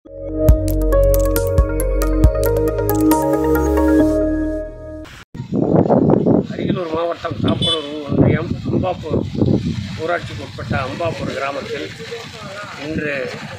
அரியலூர் மாவட்டம் சாப்பனூர் ஒன்றியம் அம்பாப்பூர் ஊராட்சிக்கு உட்பட்ட அம்பாப்பூர் கிராமத்தில் இன்று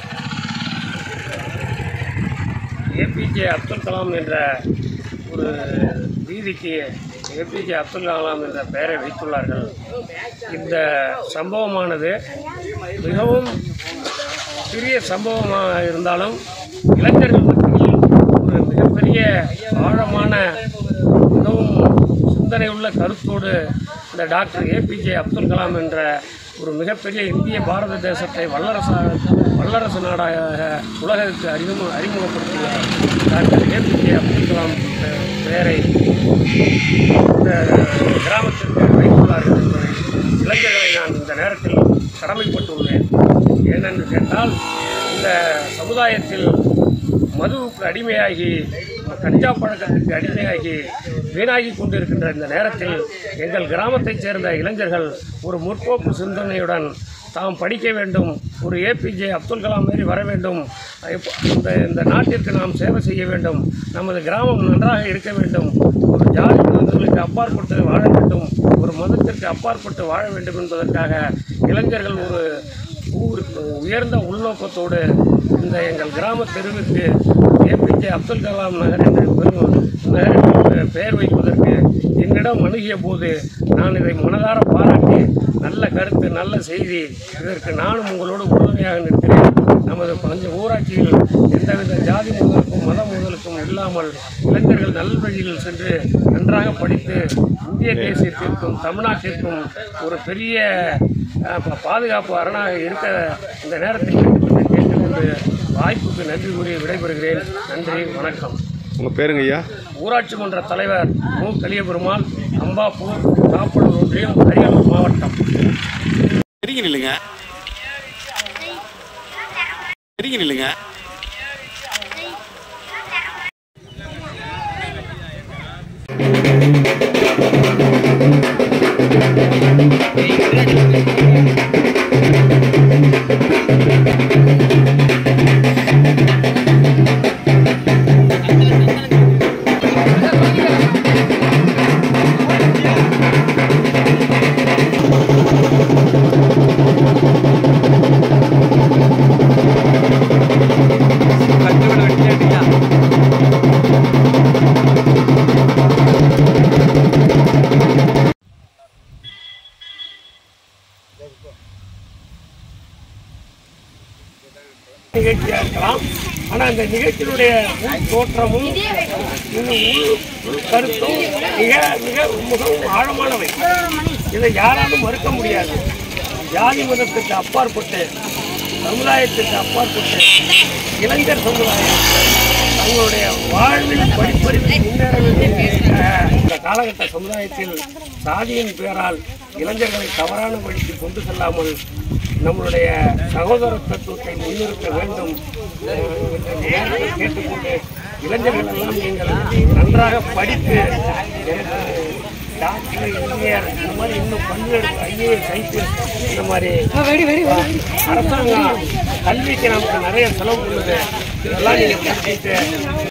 ஏபிஜே அப்துல் கலாம் என்ற ஒரு வீதிக்கு ஏபிஜே அப்துல் கலாம் என்ற பெயரை வைத்துள்ளார்கள் இந்த சம்பவமானது மிகவும் சிறிய சம்பவமாக இருந்தாலும் இளைஞர்கள் மத்தியில் ஒரு மிகப்பெரிய ஆழமான மிகவும் சிந்தனை உள்ள கருத்தோடு இந்த டாக்டர் ஏபிஜே அப்துல் கலாம் என்ற ஒரு மிகப்பெரிய இந்திய பாரத தேசத்தை வல்லரசாக வல்லரசு நாடாக உலகிற்கு அறிமுக அறிமுகப்படுத்திய டாக்டர் ஏபிஜே அப்துல் கலாம் பெ- பெயரை இந்த கிராமத்திற்கு வைத்துள்ளார்கள் என்பதை இளைஞர்களை நான் இந்த நேரத்தில் கடமைப்பட்டுள்ளேன் ஏனென்று கேட்டால் இந்த சமுதாயத்தில் மதுவுக்கு அடிமையாகி கஞ்சா பழக்கத்திற்கு அடிமையாகி வீணாகி கொண்டிருக்கின்ற இந்த நேரத்தில் எங்கள் கிராமத்தைச் சேர்ந்த இளைஞர்கள் ஒரு முற்போக்கு சிந்தனையுடன் தாம் படிக்க வேண்டும் ஒரு ஏபிஜே அப்துல் கலாம் மாரி வர வேண்டும் இப்ப- இந்த இந்த நாட்டிற்கு நாம் சேவை செய்ய வேண்டும் நமது கிராமம் நன்றாக இருக்க வேண்டும் ஒரு ஜாதி மதங்களுக்கு அப்பாற்பட்டு வாழ வேண்டும் ஒரு மதத்திற்கு அப்பாற்பட்டு வாழ வேண்டும் என்பதற்காக இளைஞர்கள் ஒரு ஊர் உயர்ந்த உள்நோக்கத்தோடு இந்த எங்கள் கிராம தெருவுக்கு ஏபிஜே அப்துல் கலாம் நகர் என்று பெரும் நகர் என்று பெயர் வைப்பதற்கு என்னிடம் அணுகிய போது நான் இதை மனதார பாராட்டி நல்ல கருத்து நல்ல செய்தி இதற்கு நானும் உங்களோடு உறுதுணையாக நிற்கிறேன் நமது பஞ்ச ஊராட்சியில் எந்தவித ஜாதி முதலுக்கும் மத முதலுக்கும் இல்லாமல் இளைஞர்கள் நல்வழியில் சென்று நன்றாக படித்து இந்திய தேசியத்திற்கும் தமிழ்நாட்டிற்கும் ஒரு பெரிய அஹ், பா- பாதுகாப்பு அரணாக இருக்க இந்த நேரத்தில் கேட்டுக்கொண்டு கேட்டுக்கொண்டு வாய்ப்புக்கு நன்றி கூறி விடைபெறுகிறேன் நன்றி வணக்கம் உங்கள் பேருங்க ஐயா ஊராட்சி மன்ற தலைவர் மு கலியபெருமாள் அம்பாப்பூர் காப்பனூர் ஒன்றியம் அரியலூர் மாவட்டம் நெருங்கி நில்லுங்க நெருங்கி நில்லுங்க நிகழ்ச்சியாக இருக்கலாம் ஆனால் இந்த நிகழ்ச்சியினுடைய உள் தோற்றமும் இந்த உள் உள் கருத்தும் மிக மிக மிகவும் ஆழமானவை இதை யாராலும் மறுக்க முடியாது ஜாதி மதத்துக்கு அப்பாற்பட்டு சமுதாயத்துக்கு அப்பாற்பட்டு இளைஞர் சமுதாயம் தங்களுடைய வாழ்வில் படிப்பறிவு முன்னேற வேண்டும் என்ற இந்த காலகட்ட சமுதாயத்தில் சாதியின் பெயரால் இளைஞர்களை தவறான வழிக்கு கொண்டு செல்லாமல் நம்மளுடைய சகோதர தத்துவத்தை முன்னிறுத்த வேண்டும் அஹ் என்ற நேரத்தில் கேட்டுக்கொண்டு இளைஞர்கள் எல்லாம் நீங்கள் நன்றாக படித்து எனக்கு டாக்டர் இன்ஜினியர் இந்த மாதிரி இன்னும் பல்வேறு ஐஏஎஸ் ஐபிஎஸ் இந்த மாதிரி அரசாங்கம் கல்விக்கு நமக்கு நிறைய செலவு பண்ணுது இதெல்லாம் நீங்கள் படிச்சுட்டு